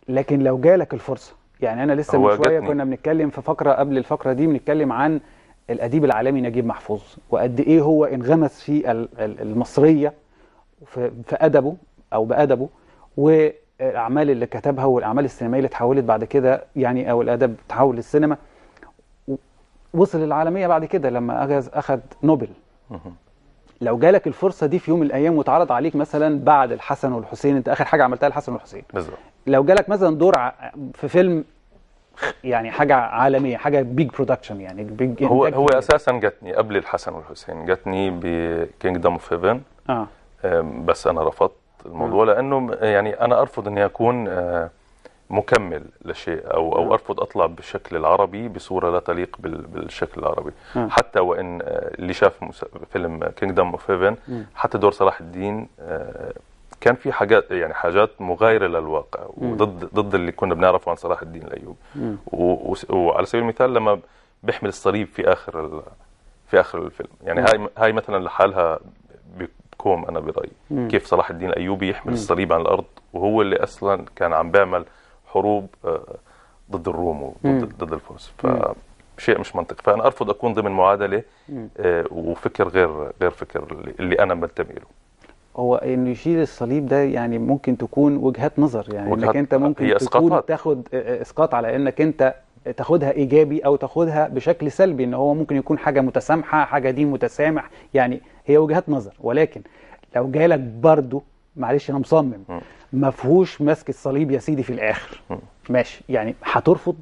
لكن لو جالك الفرصه يعني انا لسه هو من شويه جاتني. كنا بنتكلم في فقره قبل الفقره دي بنتكلم عن الاديب العالمي نجيب محفوظ وقد ايه هو انغمس في ال- ال- المصريه في في ادبه او بادبه والاعمال اللي كتبها والاعمال السينمائيه اللي اتحولت بعد كده يعني او الادب تحول للسينما و- وصل للعالميه بعد كده لما اخذ اخذ نوبل مهم. لو جالك الفرصه دي في يوم من الايام واتعرض عليك مثلا بعد الحسن والحسين انت اخر حاجه عملتها الحسن والحسين بالظبط لو جالك مثلا دور ع- في فيلم يعني حاجه عالميه حاجه بيج برودكشن يعني بيج هو إنتاج هو كبير. اساسا جاتني قبل الحسن والحسين جاتني بكينجدم اوف هيفن اه بس انا رفضت الموضوع لانه يعني انا ارفض اني اكون آه، مكمل لشيء او او ارفض اطلع بالشكل العربي بصوره لا تليق بال- بالشكل العربي آه. حتى وان آه، اللي شاف مس- فيلم كينجدم اوف هيفن مم. حتى دور صلاح الدين آه، كان في حاجات يعني حاجات مغايره للواقع وضد ضد اللي كنا بنعرفه عن صلاح الدين الايوبي مم. و- وس- وعلى سبيل المثال لما بيحمل الصليب في اخر ال- في اخر الفيلم يعني مم. هاي هاي مثلا لحالها بكوم انا برايي مم. كيف صلاح الدين الايوبي يحمل مم. الصليب عن الارض وهو اللي اصلا كان عم بيعمل حروب آه، ضد الروم مم. وضد ضد الفرس مم. فشيء مش منطقي فانا ارفض اكون ضمن معادله مم. آه، وفكر غير غير فكر اللي- اللي انا بنتمي له هو انه يشيل الصليب ده يعني ممكن تكون وجهات نظر يعني وجهات- انك انت ممكن هي تكون إسقاطات. تاخد آه، اسقاط على انك انت تاخدها ايجابي او تاخدها بشكل سلبي ان هو ممكن يكون حاجه متسامحه حاجه دين متسامح يعني هي وجهات نظر ولكن لو جالك برضو معلش انا مصمم مم. ما فيهوش ماسك الصليب يا سيدي في الاخر مم. ماشي يعني هترفض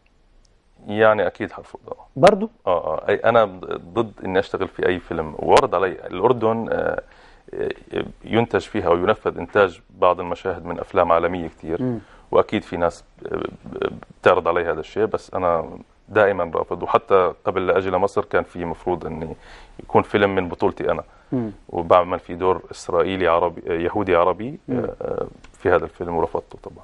يعني اكيد حرفض آه. برضو اه اه أي- انا ضد اني اشتغل في اي فيلم وورد علي الاردن آه، آه، ينتج فيها او ينفذ انتاج بعض المشاهد من افلام عالميه كثير مم. واكيد في ناس آه، بتعرض علي هذا الشيء بس انا دائما رافض وحتى قبل لا اجي لمصر كان في مفروض اني يكون فيلم من بطولتي انا مم. وبعمل في دور اسرائيلي عربي آه، يهودي عربي مم. آه، آه، في هذا الفيلم ورفضته طبعا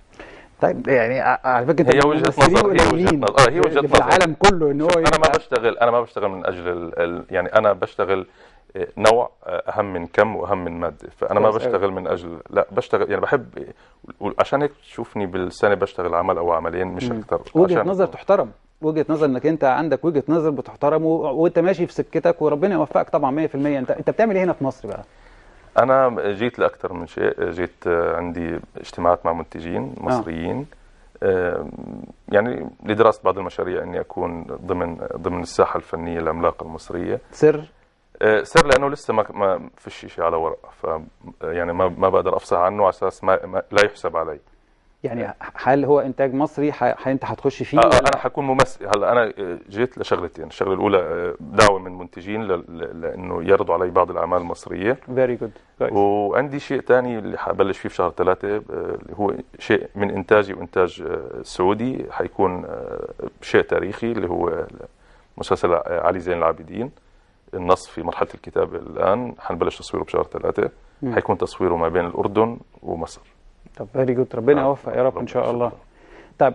طيب يعني ع- على فكره انت هي من وجهة الممثلين نظر، هي وجهة قليلين نظر. آه، هي وجهة اللي في نظر. العالم كله ان هو انا ما يبقى- بشتغل انا ما بشتغل من اجل ال... ال... يعني انا بشتغل آه، نوع آه، اهم من كم واهم من ماده فانا ما كويس أوي. بشتغل من اجل لا بشتغل يعني بحب عشان هيك تشوفني بالسنه بشتغل عمل او عملين مش مم. اكثر وجهه عشان نظر تحترم وجهه نظر انك انت عندك وجهه نظر بتحترم و... وانت ماشي في سكتك وربنا يوفقك طبعا 100% انت انت بتعمل ايه هنا في مصر بقى انا جيت لاكثر من شيء جيت آه، عندي اجتماعات مع منتجين مصريين آه، يعني لدراسه بعض المشاريع اني اكون ضمن ضمن الساحه الفنيه العملاقه المصريه سر آه، سر لانه لسه ما ما فيش شيء على ورق ف يعني ما ما بقدر افصح عنه على اساس ما, ما لا يحسب علي يعني هل هو انتاج مصري ح... ح... انت هتخش فيه آه، ولا- انا حكون ممثل هلا انا آه، جيت لشغلتين الشغله الاولى آه، دعوه من منتجين ل- ل- لانه يعرضوا علي بعض الاعمال المصريه فيري جود كويس وعندي شيء ثاني اللي حبلش فيه في شهر ثلاثة آه، اللي هو شيء من إنتاجي وإنتاج آه، سعودي حيكون آه، شيء تاريخي اللي هو مسلسل علي زين العابدين النص في مرحلة الكتابة الآن حنبلش تصويره بشهر ثلاثة مم. حيكون تصويره ما بين الأردن ومصر طب فيري جود ربنا آه، يوفق يا رب ان ربنا شاء شكراً. الله طب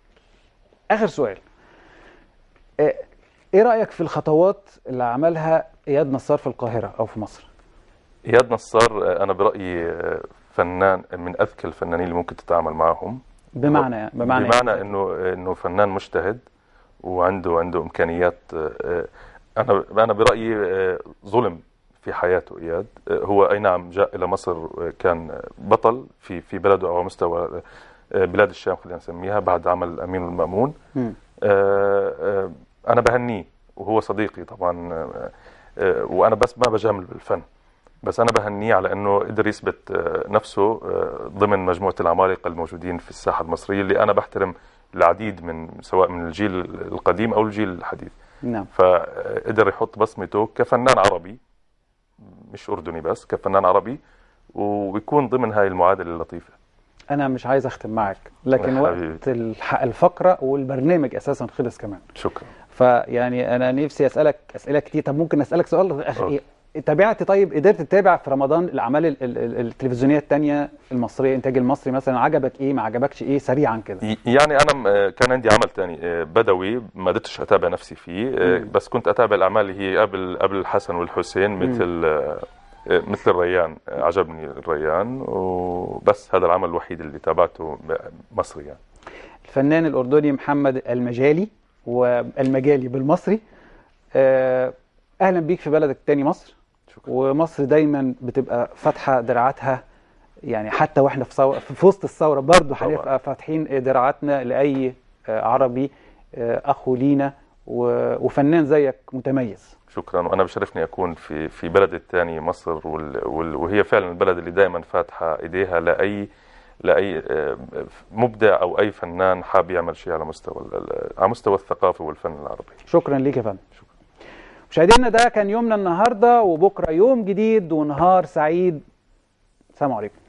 اخر سؤال آه، ايه رايك في الخطوات اللي عملها اياد نصار في القاهره او في مصر إياد نصار آه، أنا برأيي آه، فنان من أذكى الفنانين اللي ممكن تتعامل معهم بمعنى بمعنى بمعنى انه انه فنان مجتهد وعنده عنده امكانيات آه، انا انا برايي آه، ظلم في حياته اياد آه، هو اي نعم جاء الى مصر آه، كان بطل في في بلده او مستوى آه، بلاد الشام خلينا نسميها بعد عمل الامين المامون مم. آه، آه، انا بهنيه وهو صديقي طبعا آه، آه، وانا بس ما بجامل بالفن بس انا بهنيه على انه قدر يثبت آه، نفسه آه، ضمن مجموعه العمالقه الموجودين في الساحه المصريه اللي انا بحترم العديد من سواء من الجيل القديم او الجيل الحديث نعم فقدر يحط بصمته كفنان عربي مش اردني بس كفنان عربي ويكون ضمن هاي المعادله اللطيفه انا مش عايز اختم معك لكن يا وقت حبيبي. الح- الفقره والبرنامج اساسا خلص كمان شكرا فيعني انا نفسي اسالك اسئله كتير طب ممكن اسالك سؤال أخ... أوكي. تابعت طيب قدرت تتابع في رمضان الاعمال ال- ال- ال- التلفزيونيه الثانيه المصريه انتاج المصري مثلا عجبك ايه ما عجبكش ايه سريعا كده ي- يعني انا م- آه، كان عندي عمل تاني آه، بدوي ما قدرتش اتابع نفسي فيه آه، مم. بس كنت اتابع الاعمال اللي هي قبل قبل الحسن والحسين مثل آه، آه، مثل الريان آه، عجبني الريان وبس هذا العمل الوحيد اللي تابعته مصري يعني الفنان الأردني محمد المجالي والمجالي بالمصري آه، أهلا بيك في بلدك التاني مصر شكرا ومصر دايما بتبقى فاتحة دراعاتها يعني حتى واحنا في, صو... في وسط الثورة برضه طبعاً. هنبقى فاتحين دراعاتنا لأي آه، عربي آه، أخو لينا و... وفنان زيك متميز شكرا وانا بشرفني اكون في في بلد الثاني مصر وال وال وهي فعلا البلد اللي دائما فاتحه ايديها لاي لاي آه، مبدع او اي فنان حاب يعمل شيء على مستوى ال- ال- على مستوى الثقافه والفن العربي شكرا ليك يا فندم شكرا. مشاهدينا ده كان يومنا النهارده وبكره يوم جديد ونهار سعيد سلام عليكم